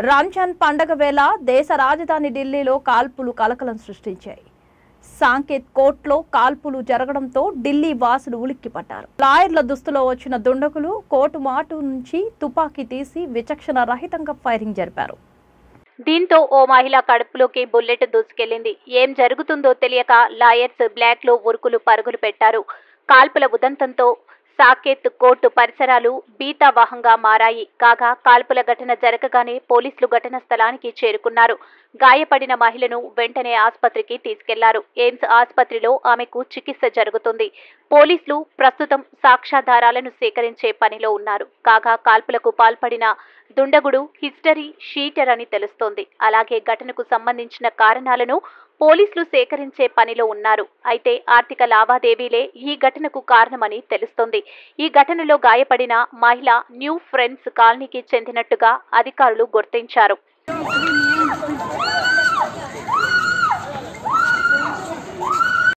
రంజాన్ పండగ వేళ దేశ రాజధాని ఢిల్లీలో కాల్పులు కలకలం సృష్టించాయి సాంకేత్ కోర్టులో కాల్పులు జరగడంతో ఢిల్లీ వాసులు ఉలిక్కిపడ్డారు లాయర్ల దుస్తులో వచ్చిన దుండగులు కోర్టు మాటు నుంచి తుపాకీ తీసి విచక్షణ రహితంగా ఫైరింగ్ జరిపారు దీంతో ఓ మహిళ కడుపులోకి బుల్లెట్ దూసుకెళ్లింది ఏం జరుగుతుందో తెలియక లాయర్స్ బ్లాక్ లో ఉరుకులు పరుగులు పెట్టారు కాల్పుల ఉదంతంతో సాకేత్ కోర్టు పరిసరాలు బీతావాహంగా మారాయి కాగా కాల్పుల ఘటన జరగగానే పోలీసులు ఘటన స్థలానికి చేరుకున్నారు గాయపడిన మహిళను వెంటనే ఆసుపత్రికి తీసుకెళ్లారు ఎయిమ్స్ ఆసుపత్రిలో ఆమెకు చికిత్స జరుగుతుంది పోలీసులు ప్రస్తుతం సాక్ష్యాధారాలను సేకరించే పనిలో ఉన్నారు కాగా కాల్పులకు పాల్పడిన దుండగుడు హిస్టరీ షీటర్ అని తెలుస్తోంది అలాగే ఘటనకు సంబంధించిన కారణాలను పోలీసులు సేకరించే పనిలో ఉన్నారు అయితే ఆర్థిక లావాదేవీలే ఈ ఘటనకు కారణమని తెలుస్తోంది ఈ ఘటనలో గాయపడిన మహిళ న్యూ ఫ్రెండ్స్ కాలనీకి చెందినట్టుగా అధికారులు గుర్తించారు